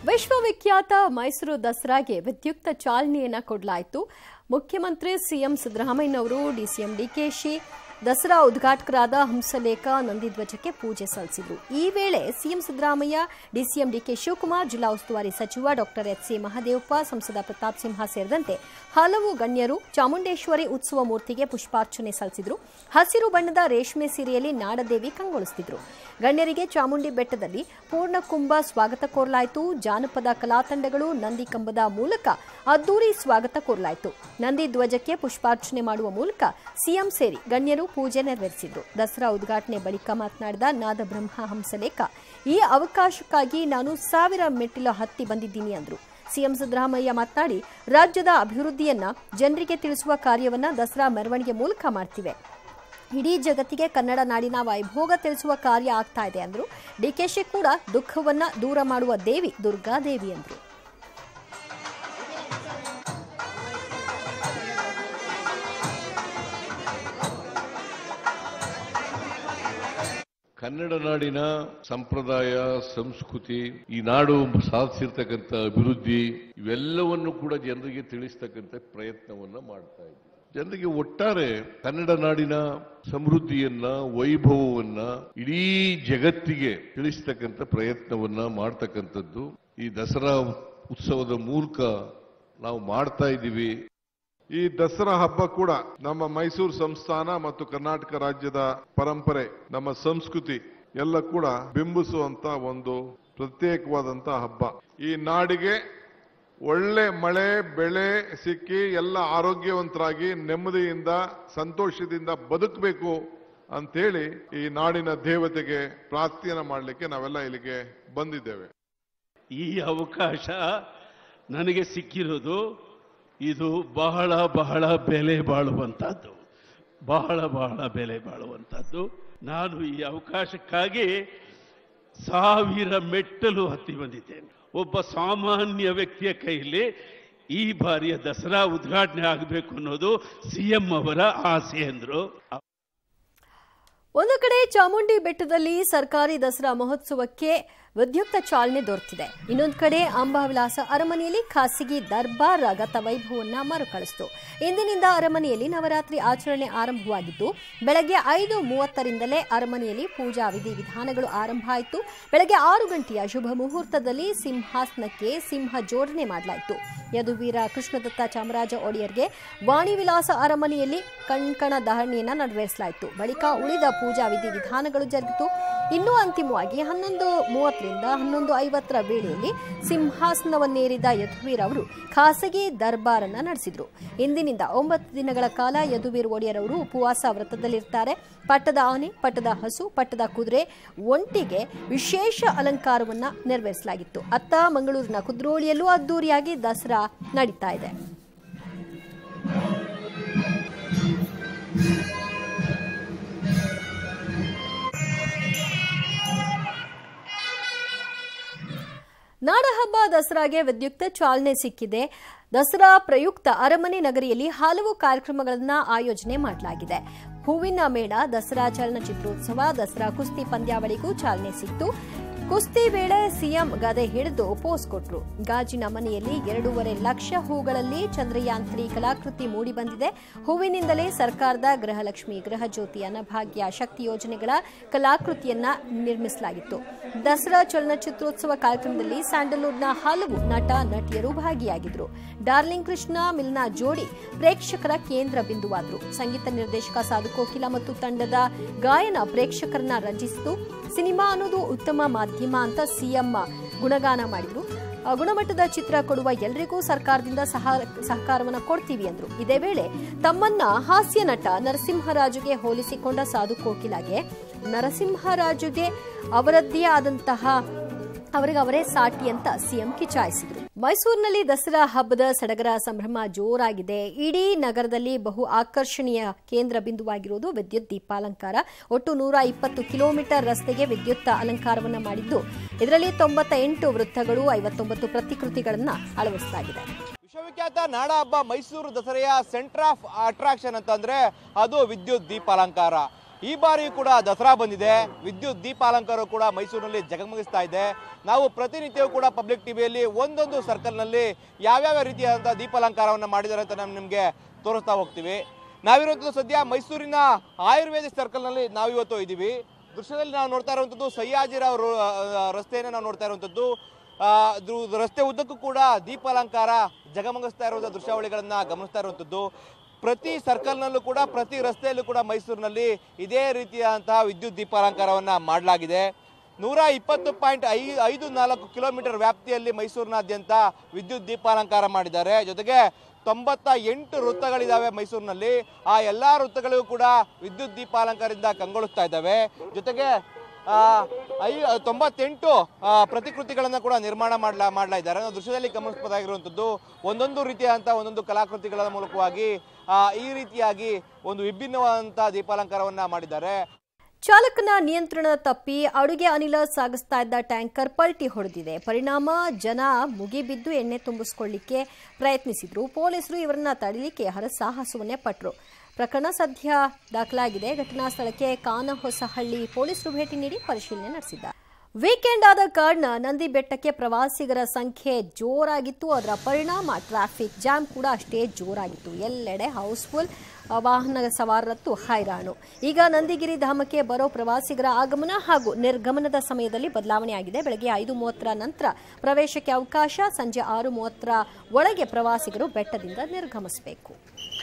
ವಿಶ್ವವಿಖ್ಯಾತ ಮೈಸೂರು ದಸರಾಗೆ ವಿದ್ಯುಕ್ತ ಚಾಲನೆಯನ್ನ ಕೊಡಲಾಯಿತು ಮುಖ್ಯಮಂತ್ರಿ ಸಿಎಂ ಸಿದ್ದರಾಮಯ್ಯನವರು ಡಿಸಿಎಂ ಡಿಕೆಶಿ ದಸರಾ ಉದ್ಘಾಟಕರಾದ ಹಂಸಲೇಖ ನಂದಿಧ್ವಜಕ್ಕೆ ಪೂಜೆ ಸಲ್ಲಿಸಿದರು ಈ ವೇಳೆ ಸಿಎಂ ಸಿದ್ದರಾಮಯ್ಯ ಡಿಸಿಎಂ ಡಿಕೆ ಶಿವಕುಮಾರ್ ಜಿಲ್ಲಾ ಉಸ್ತುವಾರಿ ಸಚಿವ ಡಾಕ್ಟರ್ ಎಚ್ ಸಿ ಮಹದೇವಪ್ಪ ಸಂಸದ ಪ್ರತಾಪ್ ಸಿಂಹ ಸೇರಿದಂತೆ ಹಲವು ಗಣ್ಯರು ಚಾಮುಂಡೇಶ್ವರಿ ಉತ್ಸವ ಮೂರ್ತಿಗೆ ಪುಷ್ಪಾರ್ಚನೆ ಸಲ್ಲಿಸಿದರು ಹಸಿರು ಬಣ್ಣದ ರೇಷ್ಮೆ ಸೀರೆಯಲ್ಲಿ ನಾಡದೇವಿ ಕಂಗೊಳಿಸುತ್ತಿದ್ರು ಗಣ್ಯರಿಗೆ ಚಾಮುಂಡಿ ಬೆಟ್ಟದಲ್ಲಿ ಪೂರ್ಣಕುಂಭ ಸ್ವಾಗತ ಕೋರಲಾಯಿತು ಜಾನಪದ ಕಲಾತಂಡಗಳು ನಂದಿ ಕಂಬದ ಮೂಲಕ ಅದ್ದೂರಿ ಸ್ವಾಗತ ಕೋರಲಾಯಿತು ನಂದಿ ಧ್ವಜಕ್ಕೆ ಪುಷ್ಪಾರ್ಚನೆ ಮಾಡುವ ಮೂಲಕ ಸಿಎಂ ಸೇರಿ ಗಣ್ಯರು ಪೂಜೆ ನೆರವೇರಿಸಿದ್ರು ದಸರಾ ಉದ್ಘಾಟನೆ ಬಳಿಕ ಮಾತನಾಡಿದ ನಾದಬ್ರಹ್ಮ ಹಂಸಲೇಖ ಈ ಅವಕಾಶಕ್ಕಾಗಿ ನಾನು ಸಾವಿರ ಮೆಟ್ಟಿಲು ಹತ್ತಿ ಬಂದಿದ್ದೀನಿ ಅಂದ್ರು ಸಿಎಂ ಸಿದ್ದರಾಮಯ್ಯ ಮಾತನಾಡಿ ರಾಜ್ಯದ ಅಭಿವೃದ್ಧಿಯನ್ನ ಜನರಿಗೆ ತಿಳಿಸುವ ಕಾರ್ಯವನ್ನ ದಸರಾ ಮೆರವಣಿಗೆ ಮೂಲಕ ಮಾಡ್ತಿವೆ ಇಡೀ ಜಗತ್ತಿಗೆ ಕನ್ನಡ ನಾಡಿನ ವೈಭೋಗ ತಿಳಿಸುವ ಕಾರ್ಯ ಆಗ್ತಾ ಇದೆ ಅಂದ್ರು ಡಿಕೆಶಿ ಕೂಡ ದುಃಖವನ್ನ ದೂರ ಮಾಡುವ ದೇವಿ ದುರ್ಗಾದೇವಿ ಅಂದ್ರು ಕನ್ನಡ ನಾಡಿನ ಸಂಪ್ರದಾಯ ಸಂಸ್ಕೃತಿ ಈ ನಾಡು ಸಾಧಿಸಿರ್ತಕ್ಕಂಥ ಅಭಿವೃದ್ಧಿ ಇವೆಲ್ಲವನ್ನು ಕೂಡ ಜನರಿಗೆ ತಿಳಿಸ್ತಕ್ಕಂಥ ಪ್ರಯತ್ನವನ್ನ ಮಾಡ್ತಾ ಇದ್ದೀವಿ ಜನರಿಗೆ ಒಟ್ಟಾರೆ ಕನ್ನಡ ನಾಡಿನ ಸಮೃದ್ಧಿಯನ್ನ ವೈಭವವನ್ನ ಇಡೀ ಜಗತ್ತಿಗೆ ತಿಳಿಸ್ತಕ್ಕಂಥ ಪ್ರಯತ್ನವನ್ನ ಮಾಡ್ತಕ್ಕಂಥದ್ದು ಈ ದಸರಾ ಉತ್ಸವದ ಮೂಲಕ ನಾವು ಮಾಡ್ತಾ ಇದ್ದೀವಿ ಈ ದಸರಾ ಹಬ್ಬ ಕೂಡ ನಮ್ಮ ಮೈಸೂರು ಸಂಸ್ಥಾನ ಮತ್ತು ಕರ್ನಾಟಕ ರಾಜ್ಯದ ಪರಂಪರೆ ನಮ್ಮ ಸಂಸ್ಕೃತಿ ಎಲ್ಲ ಕೂಡ ಬಿಂಬಿಸುವಂತ ಒಂದು ಪ್ರತ್ಯೇಕವಾದಂತ ಹಬ್ಬ ಈ ನಾಡಿಗೆ ಒಳ್ಳೆ ಮಳೆ ಬೆಳೆ ಸಿಕ್ಕಿ ಎಲ್ಲ ಆರೋಗ್ಯವಂತರಾಗಿ ನೆಮ್ಮದಿಯಿಂದ ಸಂತೋಷದಿಂದ ಬದುಕಬೇಕು ಅಂತೇಳಿ ಈ ನಾಡಿನ ದೇವತೆಗೆ ಪ್ರಾರ್ಥನೆ ಮಾಡಲಿಕ್ಕೆ ನಾವೆಲ್ಲ ಇಲ್ಲಿಗೆ ಬಂದಿದ್ದೇವೆ ಈ ಅವಕಾಶ ನನಗೆ ಸಿಕ್ಕಿರೋದು ಇದು ಬಹಳ ಬಹಳ ಬೆಲೆ ಬಾಳುವಂಥದ್ದು ಬಹಳ ಬಹಳ ಬೆಲೆ ಬಾಳುವಂಥದ್ದು ನಾನು ಈ ಅವಕಾಶಕ್ಕಾಗಿ ಸಾವಿರ ಮೆಟ್ಟಲು ಹತ್ತಿ ಬಂದಿದ್ದೇನೆ ಒಬ್ಬ ಸಾಮಾನ್ಯ ವ್ಯಕ್ತಿಯ ಕೈಯಲ್ಲಿ ಈ ಬಾರಿಯ ದಸರಾ ಉದ್ಘಾಟನೆ ಆಗಬೇಕು ಅನ್ನೋದು ಸಿಎಂ ಅವರ ಆಸೆ ಎಂದರು ಒಂದು ಕಡೆ ಚಾಮುಂಡಿ ಬೆಟ್ಟದಲ್ಲಿ ಸರ್ಕಾರಿ ದಸರಾ ಮಹೋತ್ಸವಕ್ಕೆ ವಿದ್ಯುಕ್ತ ಚಾಲನೆ ದೊರೆತಿದೆ ಇನ್ನೊಂದು ಕಡೆ ಅಂಬಾವಿಲಾಸ ಅರಮನೆಯಲ್ಲಿ ಖಾಸಗಿ ದರ್ಬಾರ್ ಗತ ವೈಭವನ್ನ ಮರುಕಳಿಸಿತು ಇಂದಿನಿಂದ ಅರಮನೆಯಲ್ಲಿ ನವರಾತ್ರಿ ಆಚರಣೆ ಆರಂಭವಾಗಿದ್ದು ಬೆಳಗ್ಗೆ ಐದು ಮೂವತ್ತರಿಂದಲೇ ಅರಮನೆಯಲ್ಲಿ ಪೂಜಾ ವಿಧಿವಿಧಾನಗಳು ಆರಂಭ ಆಯಿತು ಬೆಳಗ್ಗೆ ಆರು ಗಂಟೆಯ ಶುಭ ಮುಹೂರ್ತದಲ್ಲಿ ಸಿಂಹಾಸನಕ್ಕೆ ಸಿಂಹ ಜೋಡಣೆ ಮಾಡಲಾಯಿತು ಯದುವೀರ ಕೃಷ್ಣದತ್ತ ಚಾಮರಾಜ ಒಡೆಯರ್ಗೆ ವಾಣಿವಿಲಾಸ ಅರಮನೆಯಲ್ಲಿ ಕಣ್ಕಣ ದಹರಣೆಯನ್ನ ನೆರವೇರಿಸಲಾಯಿತು ಬಳಿಕ ಉಳಿದ ಪೂಜಾ ವಿಧಿವಿಧಾನಗಳು ಜರುಗಿತು ಇನ್ನೂ ಅಂತಿಮವಾಗಿ ಹನ್ನೊಂದು ಮೂವತ್ತರಿಂದ ಹನ್ನೊಂದು ಐವತ್ತರ ವೇಳೆಯಲ್ಲಿ ಸಿಂಹಾಸನವನ್ನೇರಿದ ಯದುವೀರ್ ಅವರು ಖಾಸಗಿ ದರ್ಬಾರನ್ನ ನಡೆಸಿದ್ರು ಇಂದಿನಿಂದ ಒಂಬತ್ತು ದಿನಗಳ ಕಾಲ ಯದುವೀರ್ ಒಡೆಯರ್ ಅವರು ಉಪವಾಸ ವ್ರತದಲ್ಲಿರ್ತಾರೆ ಪಟ್ಟದ ಆನೆ ಪಟ್ಟದ ಹಸು ಪಟ್ಟದ ಕುದುರೆ ಒಂಟಿಗೆ ವಿಶೇಷ ಅಲಂಕಾರವನ್ನ ನೆರವೇರಿಸಲಾಗಿತ್ತು ಅತ್ತ ಮಂಗಳೂರಿನ ಕುದ್ರೋಳಿಯಲ್ಲೂ ಅದ್ದೂರಿಯಾಗಿ ದಸರಾ ನಡೀತಾ ಇದೆ ನಾಡಹಬ್ಬ ದಸರಾಗೆ ವಿದ್ಯುಕ್ತ ಚಾಲನೆ ಸಿಕ್ಕಿದೆ ದಸರಾ ಪ್ರಯುಕ್ತ ಅರಮನೆ ನಗರಿಯಲ್ಲಿ ಹಲವು ಕಾರ್ಯಕ್ರಮಗಳನ್ನು ಆಯೋಜನೆ ಮಾಡಲಾಗಿದೆ ಹೂವಿನ ಮೇಳ ದಸರಾ ಚಲನಚಿತ್ರೋತ್ಸವ ದಸರಾ ಕುಸ್ತಿ ಪಂದ್ಯಾವಳಿಗೂ ಚಾಲನೆ ಸಿಕ್ತು ಕುಸ್ತಿ ವೇಳೆ ಸಿಎಂ ಗದೆ ಹಿಡಿದು ಪೋಸ್ ಕೊಟ್ರು ಗಾಜಿನ ಮನೆಯಲ್ಲಿ ಎರಡೂವರೆ ಲಕ್ಷ ಹೂಗಳಲ್ಲಿ ಚಂದ್ರಯಾನ್ ತ್ರೀ ಕಲಾಕೃತಿ ಮೂಡಿಬಂದಿದೆ ಹೂವಿನಿಂದಲೇ ಸರ್ಕಾರದ ಗೃಹಲಕ್ಷ್ಮಿ ಗೃಹಜ್ಯೋತಿ ಅನ್ನಭಾಗ್ಯ ಶಕ್ತಿ ಯೋಜನೆಗಳ ಕಲಾಕೃತಿಯನ್ನ ನಿರ್ಮಿಸಲಾಗಿತ್ತು ದಸರಾ ಚಲನಚಿತ್ರೋತ್ಸವ ಕಾರ್ಯಕ್ರಮದಲ್ಲಿ ಸ್ಯಾಂಡಲ್ವುಡ್ನ ಹಲವು ನಟ ನಟಿಯರು ಭಾಗಿಯಾಗಿದ್ರು ಡಾರ್ಲಿಂಗ್ ಕೃಷ್ಣ ಮಿಲ್ನಾ ಜೋಡಿ ಪ್ರೇಕ್ಷಕರ ಕೇಂದ್ರ ಬಿಂದುವಾದ್ರು ಸಂಗೀತ ನಿರ್ದೇಶಕ ಸಾಧು ಕೋಕಿಲ ಮತ್ತು ತಂಡದ ಗಾಯನ ಪ್ರೇಕ್ಷಕರನ್ನ ರಂಜಿಸಿತು ಸಿನಿಮಾ ಅನ್ನೋದು ಉತ್ತಮ ಮಾಧ್ಯಮ ಅಂತ ಸಿಎಂ ಗುಣಗಾನ ಮಾಡಿದ್ರು ಆ, ಗುಣಮಟ್ಟದ ಚಿತ್ರ ಕೊಡುವ ಎಲ್ಲರಿಗೂ ಸರ್ಕಾರದಿಂದ ಸಹ ಸಹಕಾರವನ್ನ ಕೊಡ್ತೀವಿ ಅಂದ್ರು ಇದೇ ವೇಳೆ ತಮ್ಮನ್ನ ಹಾಸ್ಯ ನಟ ನರಸಿಂಹರಾಜುಗೆ ಹೋಲಿಸಿಕೊಂಡ ಸಾಧು ಕೋಕಿಲಾಗೆ ನರಸಿಂಹರಾಜುಗೆ ಅವರದ್ದೇ ಆದಂತಹ ಅವರಿಗೆ ಅವರೇ ಸಾಟಿ ಅಂತ ಸಿಎಂ ಕಿಚಾಯಿಸಿದ್ರು ಮೈಸೂರಿನಲ್ಲಿ ದಸರಾ ಹಬ್ಬದ ಸಡಗರ ಸಂಭ್ರಮ ಜೋರಾಗಿದೆ ಇಡೀ ನಗರದಲ್ಲಿ ಬಹು ಆಕರ್ಷಣೀಯ ಕೇಂದ್ರ ಬಿಂದುವಾಗಿರುವುದು ವಿದ್ಯುತ್ ದೀಪಾಲಂಕಾರ ಒಟ್ಟು ನೂರ ಇಪ್ಪತ್ತು ಕಿಲೋಮೀಟರ್ ರಸ್ತೆಗೆ ವಿದ್ಯುತ್ ಅಲಂಕಾರವನ್ನ ಮಾಡಿದ್ದು ಇದರಲ್ಲಿ ತೊಂಬತ್ತ ಎಂಟು ವೃತ್ತಗಳು ಐವತ್ತೊಂಬತ್ತು ಪ್ರತಿಕೃತಿಗಳನ್ನ ಅಳವಡಿಸಲಾಗಿದೆ ವಿಶ್ವವಿಖ್ಯಾತ ನಾಡ ಹಬ್ಬ ಮೈಸೂರು ದಸರೆಯ ಸೆಂಟರ್ ಆಫ್ ಅಟ್ರಾಕ್ಷನ್ ಅಂತಂದ್ರೆ ಅದು ವಿದ್ಯುತ್ ದೀಪಾಲಂಕಾರ ಈ ಬಾರಿಯೂ ಕೂಡ ದಸರಾ ಬಂದಿದೆ ವಿದ್ಯುತ್ ದೀಪಾಲಂಕಾರ ಕೂಡ ಮೈಸೂರಿನಲ್ಲಿ ಜಗಮಗಿಸ್ತಾ ಇದೆ ನಾವು ಪ್ರತಿನಿತ್ಯವೂ ಕೂಡ ಪಬ್ಲಿಕ್ ಟಿವಿಯಲ್ಲಿ ಒಂದೊಂದು ಸರ್ಕಲ್ನಲ್ಲಿ ಯಾವ್ಯಾವ ರೀತಿಯಾದಂಥ ದೀಪಾಲಂಕಾರವನ್ನು ಮಾಡಿದ್ದಾರೆ ಅಂತ ನಾವು ನಿಮಗೆ ತೋರಿಸ್ತಾ ಹೋಗ್ತೀವಿ ನಾವಿರುವಂಥದ್ದು ಸದ್ಯ ಮೈಸೂರಿನ ಆಯುರ್ವೇದಿಕ್ ಸರ್ಕಲ್ನಲ್ಲಿ ನಾವಿವತ್ತು ಇದ್ದೀವಿ ದೃಶ್ಯದಲ್ಲಿ ನಾವು ನೋಡ್ತಾ ಇರುವಂಥದ್ದು ಸಯ್ಯಾಜಿರಾವ್ ರೋ- ಆ, ರಸ್ತೆಯನ್ನು ನಾವು ನೋಡ್ತಾ ಇರುವಂಥದ್ದು ಆ, ದು- ರಸ್ತೆ ಉದ್ದಕ್ಕೂ ಕೂಡ ದೀಪಾಲಂಕಾರ ಜಗಮಗಿಸ್ತಾ ಇರುವಂಥ ದೃಶ್ಯಾವಳಿಗಳನ್ನು ಗಮನಿಸ್ತಾ ಇರುವಂಥದ್ದು ಪ್ರತಿ ಸರ್ಕಲ್ನಲ್ಲೂ ಕೂಡ ಪ್ರತಿ ರಸ್ತೆಯಲ್ಲೂ ಕೂಡ ಮೈಸೂರಿನಲ್ಲಿ ಇದೇ ರೀತಿಯಾದಂತಹ ವಿದ್ಯುತ್ ದೀಪಾಲಂಕಾರವನ್ನು ಮಾಡಲಾಗಿದೆ ನೂರ ಇಪ್ಪತ್ತು ಪಾಯಿಂಟ್ ಐ ಐದು ನಾಲ್ಕು ಕಿಲೋಮೀಟರ್ ವ್ಯಾಪ್ತಿಯಲ್ಲಿ ಮೈಸೂರಿನಾದ್ಯಂತ ವಿದ್ಯುತ್ ದೀಪಾಲಂಕಾರ ಮಾಡಿದ್ದಾರೆ ಜೊತೆಗೆ ತೊಂಬತ್ತ ಎಂಟು ವೃತ್ತಗಳಿದ್ದಾವೆ ಮೈಸೂರಿನಲ್ಲಿ ಆ ಎಲ್ಲ ವೃತ್ತಗಳಿಗೂ ಕೂಡ ವಿದ್ಯುತ್ ದೀಪಾಲಂಕಾರದಿಂದ ಕಂಗೊಳಿಸ್ತಾ ಇದ್ದಾವೆ ಜೊತೆಗೆ ಆ, ಐ ತೊಂಬತ್ತೆಂಟು ಆ, ಪ್ರತಿಕೃತಿಗಳನ್ನು ಕೂಡ ನಿರ್ಮಾಣ ಮಾಡಲಾ ಮಾಡ್ಲಾ ಇದ್ದಾರೆ ನಾವು ದೃಶ್ಯದಲ್ಲಿ ಗಮನಿಸಬಹುದಾಗಿರುವಂಥದ್ದು ಒಂದೊಂದು ರೀತಿಯಾದಂಥ ಒಂದೊಂದು ಕಲಾಕೃತಿಗಳ ಮೂಲಕವಾಗಿ ಆ, ಈ ರೀತಿಯಾಗಿ ಒಂದು ವಿಭಿನ್ನವಾದಂಥ ದೀಪಾಲಂಕಾರವನ್ನ ಮಾಡಿದ್ದಾರೆ ಚಾಲಕನ ನಿಯಂತ್ರಣ ತಪ್ಪಿ ಅಡುಗೆ ಅನಿಲ ಸಾಗಿಸ್ತಾ ಇದ್ದ ಟ್ಯಾಂಕರ್ ಪಲ್ಟಿ ಹೊಡೆದಿದೆ ಪರಿಣಾಮ ಜನ ಮುಗಿಬಿದ್ದು ಎಣ್ಣೆ ತುಂಬಿಸ್ಕೊಳ್ಳಿಕ್ಕೆ ಪ್ರಯತ್ನಿಸಿದ್ರು ಪೊಲೀಸರು ಇವರನ್ನ ತಡಿಲಿಕ್ಕೆ ಹರಸಾಹಸವನ್ನೇ ಪಟ್ರು ಪ್ರಕರಣ ಸದ್ಯ ದಾಖಲಾಗಿದೆ ಘಟನಾ ಸ್ಥಳಕ್ಕೆ ಕಾನಹೊಸಹಳ್ಳಿ ಪೊಲೀಸರು ಭೇಟಿ ನೀಡಿ ಪರಿಶೀಲನೆ ನಡೆಸಿದ್ದಾರೆ ವೀಕೆಂಡ್ ಆದ ಕಾರಣ ನಂದಿ ಬೆಟ್ಟಕ್ಕೆ ಪ್ರವಾಸಿಗರ ಸಂಖ್ಯೆ ಜೋರಾಗಿತ್ತು ಅದರ ಪರಿಣಾಮ ಟ್ರಾಫಿಕ್ ಜಾಮ್ ಕೂಡ ಅಷ್ಟೇ ಜೋರಾಗಿತ್ತು ಎಲ್ಲೆಡೆ ಹೌಸ್ಫುಲ್ ವಾಹನ ಸವಾರರತ್ತು ಹೈರಾಣು ಈಗ ನಂದಿಗಿರಿ ಧಾಮಕ್ಕೆ ಬರೋ ಪ್ರವಾಸಿಗರ ಆಗಮನ ಹಾಗೂ ನಿರ್ಗಮನದ ಸಮಯದಲ್ಲಿ ಬದಲಾವಣೆಯಾಗಿದೆ ಬೆಳಗ್ಗೆ ಐದು ಮೂವತ್ತರ ನಂತರ ಪ್ರವೇಶಕ್ಕೆ ಅವಕಾಶ ಸಂಜೆ ಆರು ಮೂವತ್ತರ ಒಳಗೆ ಪ್ರವಾಸಿಗರು ಬೆಟ್ಟದಿಂದ ನಿರ್ಗಮಿಸಬೇಕು